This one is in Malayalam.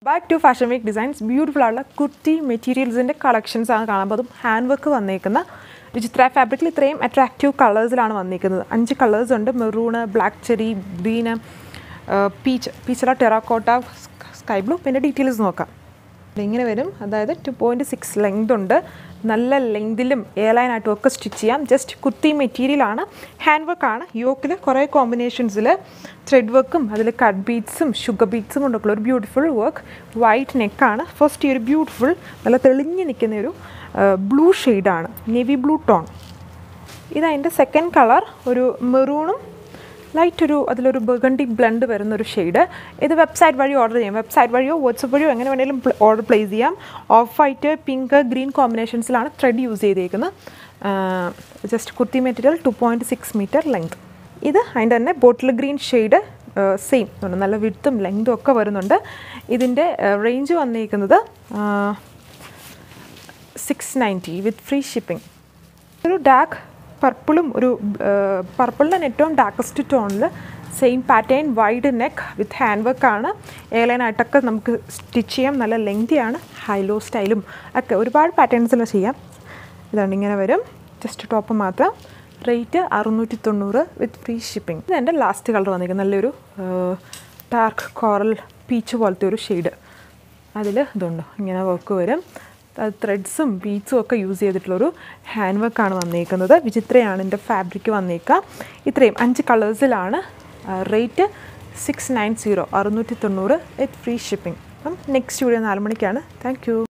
back to fashion week designs beautiful ആയിട്ടുള്ള കുർത്തി മെറ്റീരിയൽസിൻ്റെ കളക്ഷൻസ് ആണ് കാണുമ്പോൾ അതും ഹാൻഡ് വർക്ക് വന്നേക്കുന്ന വിചിത്ര ഫാബ്രിക്കിൽ ഇത്രയും അട്രാക്റ്റീവ് കളേഴ്സിലാണ് വന്നിരിക്കുന്നത് അഞ്ച് കളേഴ്സ് ഉണ്ട് maroon black cherry green peach പീച്ചല ടെറാക്കോട്ട സ്കൈ ബ്ലൂ പിന്നെ ഡീറ്റെയിൽസ് നോക്കാം ഇങ്ങനെ വരും അതായത് ടു പോയിൻറ്റ് സിക്സ് ലെങ്ത് ഉണ്ട് നല്ല ലെങ്തിലും എയർലൈനായിട്ടും ഒക്കെ സ്റ്റിച്ച് ചെയ്യാം ജസ്റ്റ് കുർത്തി മെറ്റീരിയലാണ് ഹാൻഡ് വർക്കാണ് യോക്കിൽ കുറേ കോമ്പിനേഷൻസിൽ ത്രെഡ് വർക്കും അതിൽ കട്ട് ബീഡ്സും ഷുഗർ ബീഡ്സും കൊണ്ടൊക്കെയുള്ള ഒരു ബ്യൂട്ടിഫുൾ വർക്ക് വൈറ്റ് നെക്കാണ് ഫസ്റ്റ് ഈ ഒരു ബ്യൂട്ടിഫുൾ നല്ല തെളിഞ്ഞ് നിൽക്കുന്ന ഒരു ബ്ലൂ ഷെയ്ഡാണ് നേവി ബ്ലൂ ടോൺ ഇതതിൻ്റെ സെക്കൻഡ് കളർ ഒരു മെറൂണും ലൈറ്റ് ഒരു അതിലൊരു ബഗണ്ടി ബ്ലണ്ട് വരുന്ന ഒരു ഷെയ്ഡ് ഇത് വെബ്സൈറ്റ് വഴി ഓർഡർ ചെയ്യാം വെബ്സൈറ്റ് വഴിയോ വാട്സപ്പ് വഴിയോ എങ്ങനെ വേണമെങ്കിലും ഓർഡർ പ്ലേസ് ചെയ്യാം ഓഫ് വൈറ്റ് പിങ്ക് ഗ്രീൻ കോമ്പിനേഷൻസിലാണ് ത്രെഡ് യൂസ് ചെയ്തേക്കുന്നത് just kurti material two point six metre length ഇത് അതിൻ്റെ തന്നെ ബോട്ടിൽ ഗ്രീൻ ഷെയ്ഡ് സെയിം നല്ല വിടുത്തും ലെങ്തും ഒക്കെ വരുന്നുണ്ട് ഇതിൻ്റെ റേഞ്ച് വന്നിരിക്കുന്നത് six ninety with free shipping ഒരു ഡാർക്ക് പർപ്പിളും ഒരു പർപ്പിളിൻ്റെ ഏറ്റവും ഡാർക്കസ്റ്റ് ടോണിൽ same pattern wide neck with hand വർക്കാണ് എയർലൈനായിട്ടൊക്കെ നമുക്ക് സ്റ്റിച്ച് ചെയ്യാം നല്ല ലെങ്തിയാണ് ഹൈലോ സ്റ്റൈലും ഒക്കെ ഒരുപാട് പാറ്റേൺസിൽ ചെയ്യാം ഇതാണ് ഇങ്ങനെ വരും ജസ്റ്റ് ടോപ്പ് മാത്രം റേറ്റ് അറുന്നൂറ്റി തൊണ്ണൂറ് വിത്ത് ഫ്രീ ഷിപ്പിംഗ് ഇത് എൻ്റെ ലാസ്റ്റ് കളർ വന്നിരിക്കുന്നത് നല്ലൊരു ഡാർക്ക് കോറൽ പീച്ച് പോലത്തെ ഒരു ഷെയ്ഡ് അതിൽ ഇതുണ്ട് ഇങ്ങനെ വർക്ക് വരും അത് ത്രെഡ്സും ബീഡ്സും ഒക്കെ യൂസ് ചെയ്തിട്ടുള്ളൊരു ഹാൻഡ് വർക്കാണ് വന്നേക്കുന്നത് വിചിത്രയാണ് എൻ്റെ ഫാബ്രിക് വന്നേക്കുക ഇത്രയും അഞ്ച് കളേഴ്സിലാണ് റേറ്റ് സിക്സ് നയൻ സീറോ അറുന്നൂറ്റി തൊണ്ണൂറ് വിത്ത് ഫ്രീ ഷിപ്പിംഗ് അപ്പം നെക്സ്റ്റ് വീഡിയോ നാല് മണിക്കാണ് താങ്ക് യു